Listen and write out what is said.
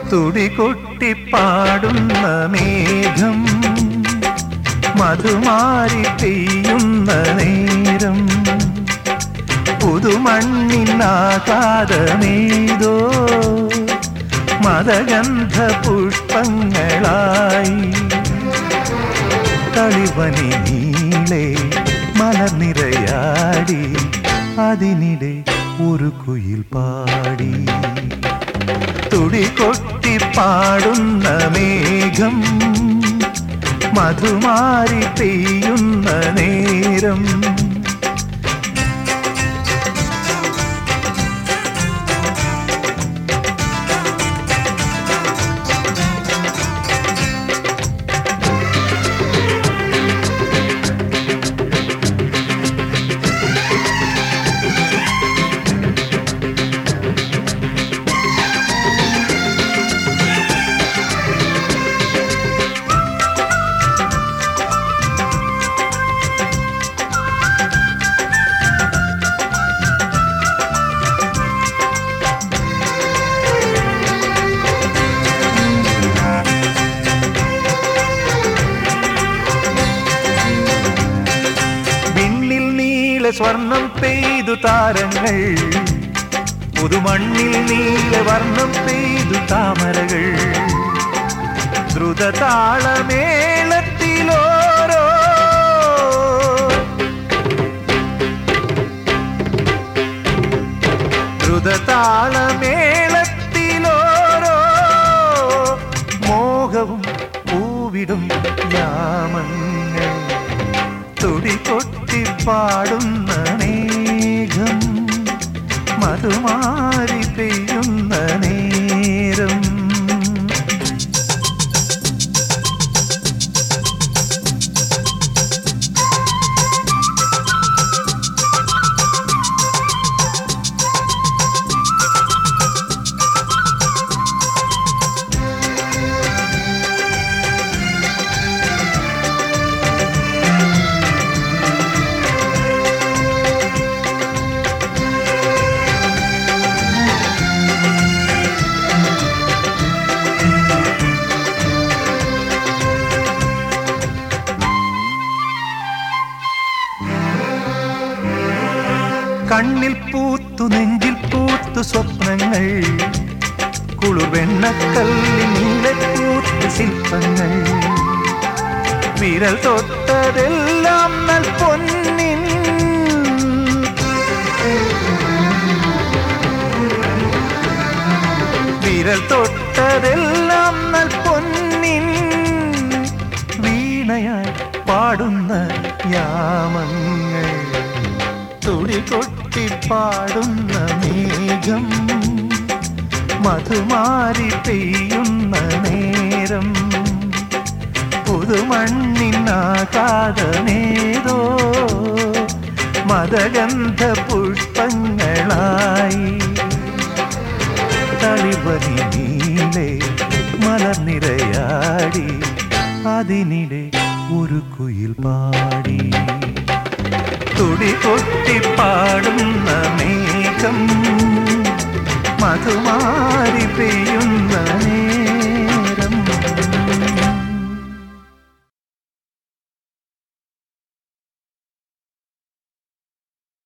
തുടി കൊട്ടിപ്പാടുന്ന മേഘം മധുമാരി പെയ്യുന്ന നേരം പുതുമണ്ണിനാകാതമേതോ മതഗന്ധ പുഷ്പങ്ങളായി കളിവനി നീളെ മലനിരയാടി അതിനിടെ ഒരു കുയിൽ പാടി തുടി കൊട്ടി പാടുന്ന മേഘം മധുമാരി പെയ്യുന്ന നേരം വിണ്ണിൽ നീളെ സ്വർണം പെയ്തു താരങ്ങൾ പുതുമണ്ണിൽ നീളെ വർണ്ണം പെയ്തു താമരകൾ ദ്രുതതാളമേളത്തിലോരോ ദ്രുതതാളമേളത്തിലോരോ മോഹവും പൂവിടും യാമങ്ങൾ തുടി കൊട്ടി പാടുന്ന മേഘം മധുമാരി പെയ്യുന്ന നേരം കണ്ണിൽ പൂത്തു നെഞ്ചിൽ പൂത്തു സ്വപ്നങ്ങൾ കുളിർവെണ്ണക്കല്ലിൽ നീലെ പൂത്തു ശില്പങ്ങൾ വിരൽ തൊട്ടതെല്ലാം നൽ പൊന്നിൻ വിരൽ തൊട്ടതെല്ലാം നൽ പൊന്നിൻ വീണയായി പാടുന്ന യാമങ്ങൾ തുടി കൊട്ടി പാടുന്ന മേഘം മധുമാരി പെയ്യുന്ന നേരം പുതുമണ്ണിനാകാതനേതോ മതഗന്ധ പുഷ്പങ്ങളായി തളിവനി നീളെ മലർനിരയാടി അതിനിടെ ഒരു കുയിൽ പാടി തുടി കൊട്ടി പാടുന്ന മേഘം മധുമാ